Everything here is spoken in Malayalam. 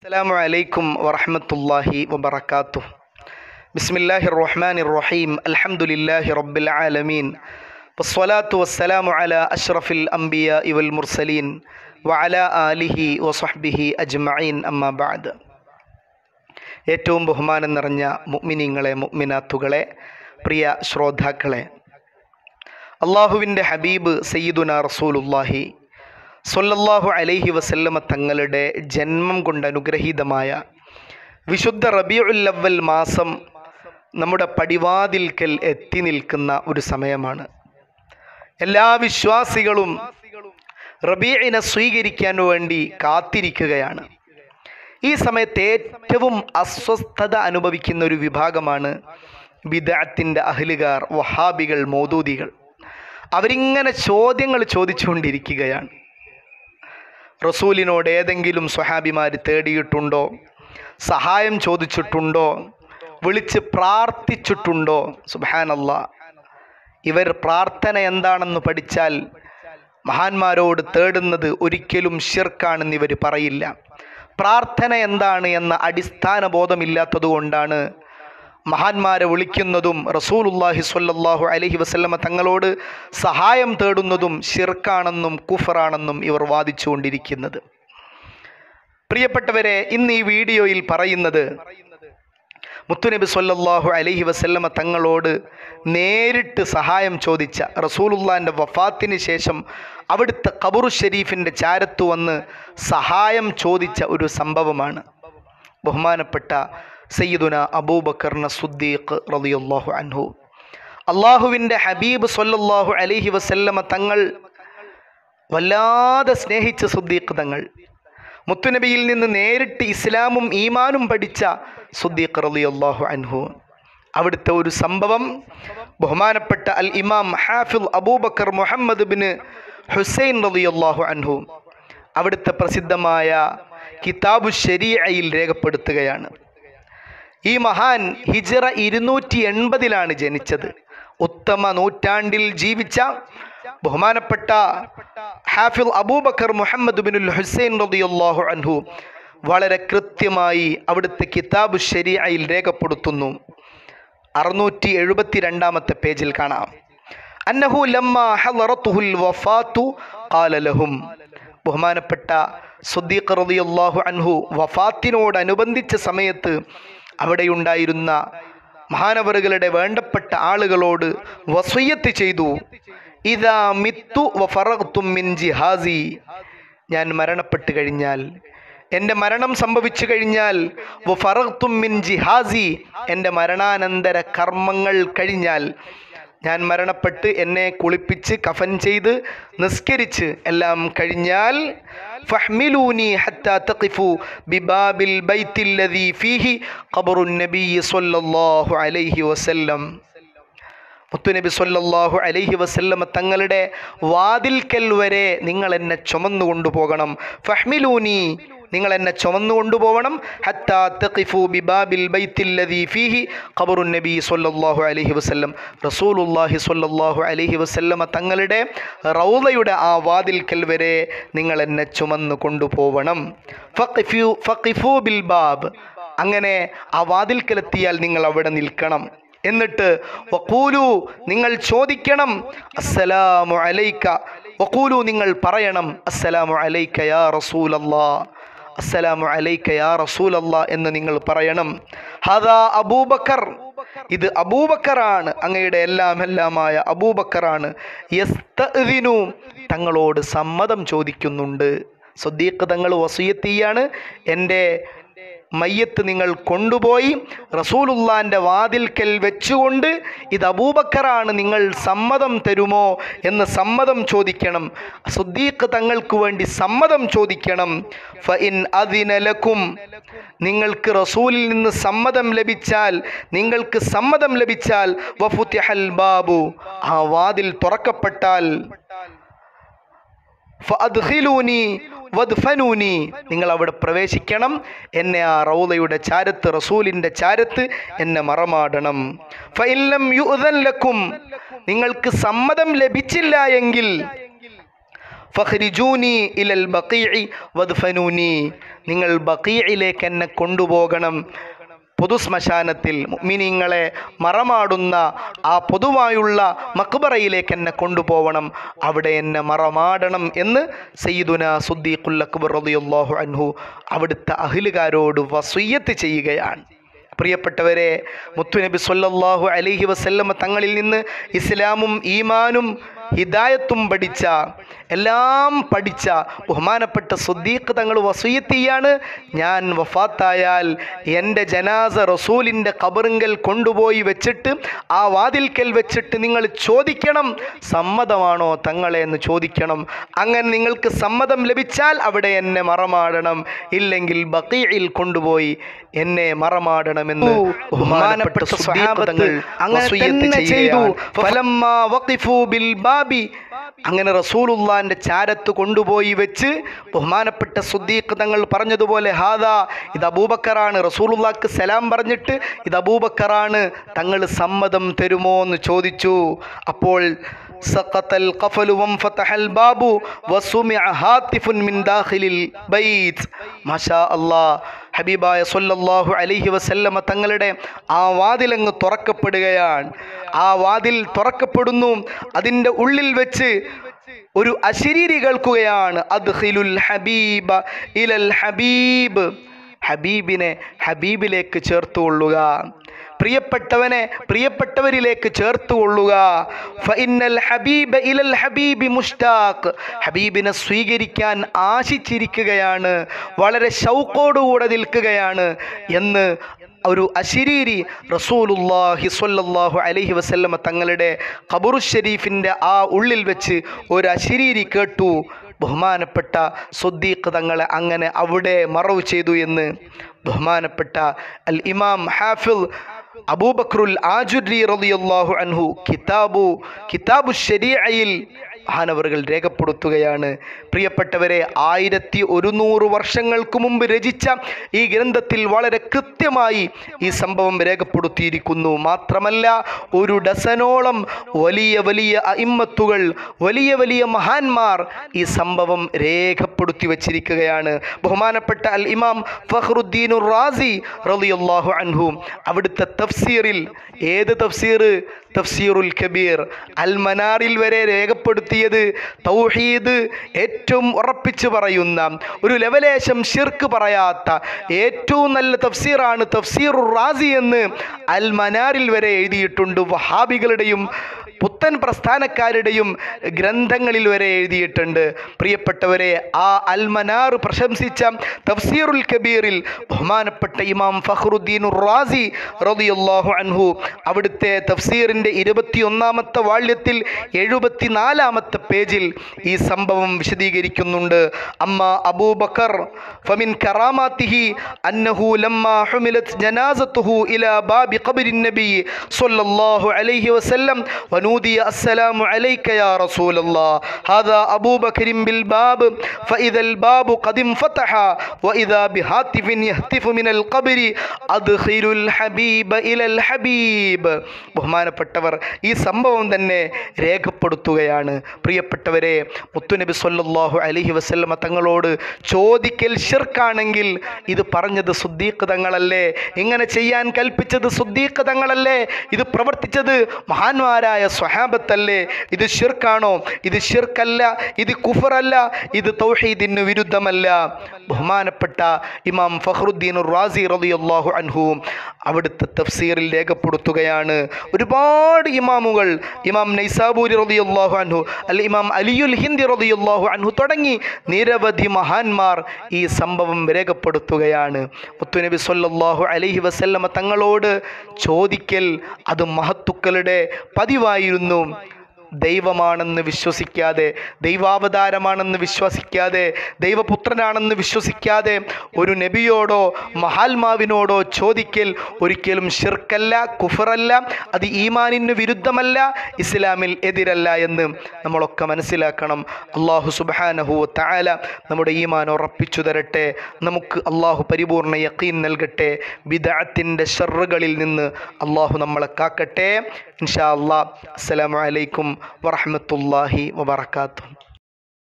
السلام عليكم ورحمة الله وبركاته بسم الله الرحمن الرحيم الحمد لله رب العالمين والصلاة والسلام على أشرف الأنبياء والمرسلين وعلى آله وصحبه أجمعين أما بعد ഏറ്റവും ബഹുമാനം നിറഞ്ഞ മുഅ്മിനീങ്ങളെ മുഅ്മിനാത്തുകളെ പ്രിയ ശ്രോതാക്കളെ അള്ളാഹുവിൻ്റെ ഹബീബ് സയ്യിദുന റസൂലുല്ലാഹി സൊല്ലല്ലാഹു അലൈഹി വസല്ലമ തങ്ങളുടെ ജന്മം കൊണ്ട് അനുഗ്രഹീതമായ വിശുദ്ധ റബിയുൽ അവൽ മാസം നമ്മുടെ പടിവാതിൽക്കൽ എത്തി നിൽക്കുന്ന ഒരു സമയമാണ് എല്ലാ വിശ്വാസികളും റബീഇനെ സ്വീകരിക്കാൻ വേണ്ടി കാത്തിരിക്കുകയാണ് ഈ സമയത്ത് ഏറ്റവും അസ്വസ്ഥത അനുഭവിക്കുന്ന ഒരു വിഭാഗമാണ് ബിദഅത്തിൻ്റെ അഹ്ലുകാർ വഹാബികൾ മോദൂദികൾ അവരിങ്ങനെ ചോദ്യങ്ങൾ ചോദിച്ചുകൊണ്ടിരിക്കുകയാണ് റസൂലിനോട് ഏതെങ്കിലും സ്വഹാബിമാർ തേടിയിട്ടുണ്ടോ സഹായം ചോദിച്ചിട്ടുണ്ടോ വിളിച്ച് പ്രാർത്ഥിച്ചിട്ടുണ്ടോ സുബാനല്ല ഇവർ പ്രാർത്ഥന എന്താണെന്ന് പഠിച്ചാൽ മഹാന്മാരോട് തേടുന്നത് ഒരിക്കലും ഷിർക്കാണെന്ന് ഇവർ പറയില്ല പ്രാർത്ഥന എന്താണ് എന്ന അടിസ്ഥാന ബോധമില്ലാത്തതുകൊണ്ടാണ് മഹാന്മാരെ വിളിക്കുന്നതും റസൂലുല്ലാഹി സ്വല്ലല്ലാഹു അലൈഹി വസല്ലമ തങ്ങളോട് സഹായം തേടുന്നതും ഷിർക്കാണെന്നും കുഫറാണെന്നും ഇവർ വാദിച്ചുകൊണ്ടിരിക്കുന്നത് പ്രിയപ്പെട്ടവരെ ഇന്ന് ഈ വീഡിയോയിൽ പറയുന്നത് മുത്തുനബി സ്വല്ലല്ലാഹു അലൈഹി വസല്ലമ തങ്ങളോട് നേരിട്ട് സഹായം ചോദിച്ച റസൂലുള്ളാൻ്റെ വഫാത്തിന് ശേഷം അവിടുത്തെ ഖബറു ഷരീഫിൻ്റെ ചാരത്തു വന്ന് സഹായം ചോദിച്ച ഒരു സംഭവമാണ് ബഹുമാനപ്പെട്ട സയ്യിദുന അബൂബക്കറിന സുദ്ദീഖ് റളിയല്ലാഹു അൻഹു അള്ളാഹുവിൻ്റെ ഹബീബ് സല്ലല്ലാഹു അലൈഹി വസല്ലമ തങ്ങൾ വല്ലാതെ സ്നേഹിച്ച സുദ്ദീഖ് തങ്ങൾ മുത്തുനബിയിൽ നിന്ന് നേരിട്ട് ഇസ്ലാമും ഈമാനും പഠിച്ച സുദ്ദീഖ് റളിയല്ലാഹു അൻഹു അവിടുത്തെ ഒരു സംഭവം ബഹുമാനപ്പെട്ട അൽ ഇമാം ഹാഫിൽ അബൂബക്കർ മുഹമ്മദ് ബിൻ ഹുസൈൻ റളിയല്ലാഹു അൻഹു അവിടുത്തെ പ്രസിദ്ധമായ കിതാബു ശരീഅയിൽ രേഖപ്പെടുത്തുകയാണ് ഈ മഹാൻ ഹിജറ ഇരുന്നൂറ്റി എൺപതിലാണ് ജനിച്ചത് ഉത്തമ നൂറ്റാണ്ടിൽ ജീവിച്ച ബഹുമാനപ്പെട്ട ഹാഫിൽ അബൂബക്കർ മുഹമ്മദ് ബിനുൽ ഹുസൈൻ റളിയല്ലാഹു അൻഹു വളരെ കൃത്യമായി അവിടുത്തെ കിതാബു ശരീഅയിൽ രേഖപ്പെടുത്തുന്നു അറുന്നൂറ്റി എഴുപത്തി രണ്ടാമത്തെ പേജിൽ കാണാം അന്നഹു ലമ്മ ഹളറത്തുഹുൽ വഫാത്തു ഖാല ലഹും ബഹുമാനപ്പെട്ട സുദ്ദീഖ് റളിയല്ലാഹു അൻഹു വഫാത്തിനോടനുബന്ധിച്ച സമയത്ത് അവിടെയുണ്ടായിരുന്ന മഹാനവറുകളുടെ വേണ്ടപ്പെട്ട ആളുകളോട് വസയ്യത്ത് ചെയ്തു ഇതാ മിത്തു വഫറഖ്തും മിൻ ജിഹാസി ഞാൻ മരണപ്പെട്ട് കഴിഞ്ഞാൽ എൻ്റെ മരണം സംഭവിച്ചു കഴിഞ്ഞാൽ വഫറഖ്തും മിൻ ജിഹാസി എൻ്റെ മരണാനന്തര കർമ്മങ്ങൾ കഴിഞ്ഞാൽ ഞാൻ മരണപ്പെട്ട് എന്നെ കുളിപ്പിച്ച് കഫൻ ചെയ്ത് നിസ്കരിച്ച് എല്ലാം കഴിഞ്ഞാൽ ഫഹ്മിലൂനി ഹത്താ തഖിഫു ബിബാബിൽ ബൈത്തില്ലദീ ഫീഹി ഖബറുൻ നബി സ്വല്ലല്ലാഹു അലൈഹി വസല്ലം മുത്തുനബി സല്ലല്ലാഹു അലൈഹി വസല്ലമ തങ്ങളുടെ വാതിൽക്കൽ വരെ നിങ്ങൾ എന്നെ ചുമന്നു കൊണ്ടുപോകണം ഫഹ്മിലൂനി നിങ്ങൾ എന്നെ ചുമന്നു കൊണ്ടുപോകണം ഹത്താ തഖിഫു ബിബാബിൽ ബൈത്തില്ലദീ ഫീഹി ഖബറുൻ നബി സല്ലല്ലാഹു അലൈഹി വസല്ലം റസൂലുള്ളാഹി സ്വല്ലല്ലാഹു അലൈഹി വസല്ലമ തങ്ങളുടെ റൗളയുടെ ആ വാതിൽക്കൽ വരെ നിങ്ങൾ എന്നെ ചുമന്നു കൊണ്ടുപോകണം ഫഖിഫു ഫഖിഫു ബിൽ ബാബ് അങ്ങനെ ആ വാതിൽക്കലെത്തിയാൽ നിങ്ങൾ അവിടെ നിൽക്കണം എന്നിട്ട് വഖൂലു നിങ്ങൾ ചോദിക്കണം അസ്സലാമു അലൈക്ക വഖൂലു നിങ്ങൾ പറയണം അസ്സലാമു അലൈക്ക യാ റസൂലല്ലാ അസ്സലാമു അലൈക്ക യാ റസൂലല്ലാ എന്ന് നിങ്ങൾ പറയണം ഹദാ അബൂബക്കർ ഇത് അബൂബക്കറാണ് അങ്ങയുടെ എല്ലാം എല്ലാമായ അബൂബക്കറാണ് യസ്തഇദിനു തങ്ങളോട് സമ്മതം ചോദിക്കുന്നുണ്ട് സ്വദ്ദീഖ് തങ്ങൾ വസീയത്തിയാണ് എൻ്റെ മയ്യത്ത് നിങ്ങൾ കൊണ്ടുപോയി റസൂലുള്ളാൻ്റെ വാതിൽക്കൽ വെച്ചുകൊണ്ട് ഇത് അബൂബക്കറാണ് നിങ്ങൾ സമ്മതം തരുമോ എന്ന് സമ്മതം ചോദിക്കണം സുദ്ദീഖ് തങ്ങൾക്ക് വേണ്ടി സമ്മതം ചോദിക്കണം ഫ ഇൻ അതിനലക്കും നിങ്ങൾക്ക് റസൂലിൽ നിന്ന് സമ്മതം ലഭിച്ചാൽ നിങ്ങൾക്ക് സമ്മതം ലഭിച്ചാൽ വഫുത്തിഹൽ ബാബു ആ വാതിൽ തുറക്കപ്പെട്ടാൽ ഫഅദ്ഖിലൂനി വദ്ഫനൂനി നിങ്ങൾ അവിടെ പ്രവേശിക്കണം എന്നെ ആ റൗലയുടെ ചാരത്ത് റസൂലിൻ്റെ ചാരത്ത് എന്നെ മറമാടണം ഫഇല്ലം യുഅ്ദൻ ലക്കും നിങ്ങൾക്ക് സമ്മതം ലഭിച്ചില്ല എങ്കിൽ ഫഹ്രിജൂനി ഇലൽ ബഖീഇ വദ്ഫനൂനി നിങ്ങൾ ബഖീഇലേക്ക് എന്നെ കൊണ്ടുപോകണം പൊതുശ്മശാനത്തിൽ മിനിങ്ങളെ മറമാടുന്ന ആ പൊതുവായുള്ള മക്ബറയിലേക്ക് എന്നെ കൊണ്ടുപോകണം അവിടെ എന്നെ മറമാടണം എന്ന് സയ്യിദുന സുദ്ദീഖുൽ അക്ബർ റളിയല്ലാഹു അൻഹു അവിടുത്തെ അഹിലുകാരോട് വസുയ്യത്ത് ചെയ്യുകയാണ് പ്രിയപ്പെട്ടവരെ മുത്തുനബി സല്ലല്ലാഹു അലൈഹി വസല്ലമ തങ്ങളിൽ നിന്ന് ഇസ്ലാമും ഈമാനും ഹിദായത്തും പഠിച്ച എല്ലാം പഠിച്ച ബഹുമാനപ്പെട്ട സുദ്ദീഖ് തങ്ങൾ വസൂയത്തിയാണ് ഞാൻ വഫാത്തായാൽ എൻ്റെ ജനാസ റസൂലിൻ്റെ കബറിങ്കൽ കൊണ്ടുപോയി വെച്ചിട്ട് ആ വാതിൽക്കൽ വെച്ചിട്ട് നിങ്ങൾ ചോദിക്കണം സമ്മതമാണോ തങ്ങളെ എന്ന് ചോദിക്കണം അങ്ങനെ നിങ്ങൾക്ക് സമ്മതം ലഭിച്ചാൽ അവിടെ എന്നെ മറമാടണം ഇല്ലെങ്കിൽ ബക്കീയിൽ കൊണ്ടുപോയി എന്നെ മറമാടണമെന്ന് ബഹുമാനപ്പെട്ട സ്വഹാബത്തങ്ങൾ അങ്ങനെ തന്നെ ചെയ്തു ഫലമ്മാ വഖിഫു ബിൽ ബാബി അങ്ങനെ റസൂലുള്ളാന്റെ ചാരത്ത് കൊണ്ടുപോയി വെച്ച് ബഹുമാനപ്പെട്ട സുദ്ദീഖ് തങ്ങൾ പറഞ്ഞതുപോലെ ഹാദാ ഇത് അബൂബക്കറാണ് റസൂലുള്ളാക്ക് സലാം പറഞ്ഞിട്ട് ഇത് അബൂബക്കറാണ് തങ്ങൾ സമ്മതം തരുമോ എന്ന് ചോദിച്ചു അപ്പോൾ سقط القفل وانفتح الباب وسمع هاتف من داخل البيت ما شاء الله ഹബീബായ സൊല്ലാഹു അലൈഹി വസല്ലമ തങ്ങളുടെ ആ വാതിലങ്ങ് തുറക്കപ്പെടുകയാണ് ആ വാതിൽ തുറക്കപ്പെടുന്നു അതിൻ്റെ ഉള്ളിൽ വെച്ച് ഒരു അശരീരി കേൾക്കുകയാണ് അദ്ഖിലുൽ ഹബീബ ഇലൽ ഹബീബ് ഹബീബിനെ ഹബീബിലേക്ക് ചേർത്തുകൊള്ളുക പ്രിയപ്പെട്ടവനെ പ്രിയപ്പെട്ടവരിലേക്ക് ചേർത്തുകൊള്ളുക ഫഇന്നൽ ഹബീബ ഇലൽ ഹബീബി മുഷ്താഖ് ഹബീബിനെ സ്വീകരിക്കാൻ ആശിച്ചിരിക്കുകയാണ് വളരെ ഷൗക്കോടുകൂടെ നിൽക്കുകയാണ് എന്ന് ഒരു അശിരീരി റസൂലുല്ലാഹി സ്വല്ലല്ലാഹു അലൈഹി വസല്ലമ തങ്ങളുടെ ഖബറു ഷരീഫിൻ്റെ ആ ഉള്ളിൽ വെച്ച് ഒരു അശിരീരി കേട്ടു ബഹുമാനപ്പെട്ട സുദ്ദീഖ് തങ്ങളെ അങ്ങനെ അവിടെ മറവ് ചെയ്തു എന്ന് ബഹുമാനപ്പെട്ട അൽ ഇമാം ഹാഫിൽ അബൂബക്രുൽ ആജുരി റളിയല്ലാഹു അൻഹു കിതാബു കിതാബു ശരീഅയിൽ മഹാനവറുകൾ രേഖപ്പെടുത്തുകയാണ് പ്രിയപ്പെട്ടവരെ ആയിരത്തി ഒരുന്നൂറ് വർഷങ്ങൾക്ക് മുമ്പ് രചിച്ച ഈ ഗ്രന്ഥത്തിൽ വളരെ കൃത്യമായി ഈ സംഭവം രേഖപ്പെടുത്തിയിരിക്കുന്നു മാത്രമല്ല ഒരു ഡസനോളം വലിയ വലിയ അയിമ്മത്തുകൾ വലിയ വലിയ മഹാന്മാർ ഈ സംഭവം രേഖപ്പെടുത്തി വച്ചിരിക്കുകയാണ് ബഹുമാനപ്പെട്ട അൽ ഇമാം ഫഹ്റുദ്ദീനുർ റാസി റളിയല്ലാഹു അൻഹു അവിടുത്തെ തഫ്സീറിൽ ഏത് തഫ്സീർ തഫ്സീറുൽ കബീർ അൽ മനാറിൽ വരെ രേഖപ്പെടുത്തിയത് തൗഹീദ് ഏറ്റവും ഉറപ്പിച്ച് പറയുന്ന ഒരു ലെവലേശം ഷിർക്ക് പറയാത്ത ഏറ്റവും നല്ല തഫ്സീറാണ് തഫ്സീറുർ റാസി എന്ന് അൽ മനാറിൽ വരെ എഴുതിയിട്ടുണ്ട് വഹാബികളുടെയും പുത്തൻ പ്രസ്ഥാനക്കാരുടെയും ഗ്രന്ഥങ്ങളിൽ വരെ എഴുതിയിട്ടുണ്ട് പ്രിയപ്പെട്ടവരെ ആ അൽമനാർ പ്രശംസിച്ച തഫ്സീറുൽ കബീറിൽ ബഹുമാനപ്പെട്ട ഇമാം ഫഖ്റുദ്ദീൻ റാസി റളിയല്ലാഹു അൻഹു അവിടുത്തെ തഫ്സീറിൻ്റെ ഇരുപത്തിയൊന്നാമത്തെ വാള്യത്തിൽ എഴുപത്തിനാലാമത്തെ പേജിൽ ഈ സംഭവം വിശദീകരിക്കുന്നുണ്ട് അമ്മ അബൂബക്കർ ഫമിൻ കറാമാത്തിഹി അന്നഹു ലമ്മ ഹുമിലത് ജനാസത്തുഹു ഇലാ ബാബി ഖബരിൻ നബി സ്വല്ലല്ലാഹു അലൈഹി വസല്ലം ونودي السلام عليك يا رسول الله هذا أبو بكر بالباب فإذا الباب قد انفتح وإذا بهاتف يهتف من القبر أدخل الحبيب إلى الحبيب ബഹുമാനപ്പെട്ടവർ ഈ സംഭവം തന്നെ രേഖപ്പെടുത്തുകയാണ് പ്രിയപ്പെട്ടവരെ മുത്തുനബി സല്ലല്ലാഹു അലൈഹി വസല്ലമ തങ്ങളോട് ചോദിക്കൽ ഷിർക്കാണെങ്കിൽ ഇത് പറഞ്ഞത് സുദ്ദീഖ് തങ്ങളല്ലേ ഇങ്ങനെ ചെയ്യാൻ കൽപ്പിച്ചത് സുദ്ദീഖ് തങ്ങളല്ലേ ഇത് പ്രവർത്തിച്ചത് മഹാന്മാരായ സ്വഹാബത്തല്ലേ ഇത് ഷിർക്കാണോ ഇത് ഷിർക്കല്ല ഇത് കുഫറല്ല ഇത് തൗഹീദിന് വിരുദ്ധമല്ല ബഹുമാനപ്പെട്ട ഇമാം ഫഖ്റുദ്ദീൻ റാസി റളിയല്ലാഹു അൻഹു അവിടുത്തെ തഫ്സീറിൽ രേഖപ്പെടുത്തുകയാണ് ഒരുപാട് ഇമാമുകൾ ഇമാം നൈസാബൂരി റളിയല്ലാഹു അൻഹു അൽ ഇമാം അലിയുൽ ഹിന്ദി റളിയല്ലാഹു അൻഹു തുടങ്ങി നിരവധി മഹാന്മാർ ഈ സംഭവം രേഖപ്പെടുത്തുകയാണ് മുത്തുനബി സല്ലല്ലാഹു അലൈഹി വസല്ലമ തങ്ങളോട് ചോദിക്കൽ അത് മഹത്തുക്കളുടെ പതിവായിരുന്നു ദൈവമാണെന്ന് വിശ്വസിക്കാതെ ദൈവാവതാരമാണെന്ന് വിശ്വസിക്കാതെ ദൈവപുത്രനാണെന്ന് വിശ്വസിക്കാതെ ഒരു നബിയോടോ മഹാത്മാവിനോടോ ചോദിക്കൽ ഒരിക്കലും ഷിർക്കല്ല കുഫറല്ല അത് ഈമാനിന് വിരുദ്ധമല്ല ഇസ്ലാമിൽ എതിരല്ല എന്ന് നമ്മളൊക്കെ മനസ്സിലാക്കണം അള്ളാഹു സുബാനഹു താല നമ്മുടെ ഈമാൻ ഉറപ്പിച്ചു തരട്ടെ നമുക്ക് അള്ളാഹു പരിപൂർണ യക്കീൻ നൽകട്ടെ ബിദഅത്തിൻ്റെ ഷറുകളിൽ നിന്ന് അള്ളാഹു നമ്മളെ കാക്കട്ടെ ഇൻഷാ അള്ളാഹ് അസ്സലാമു അലൈക്കും വറഹ്മത്തുള്ളാഹി വബറകാതുഹു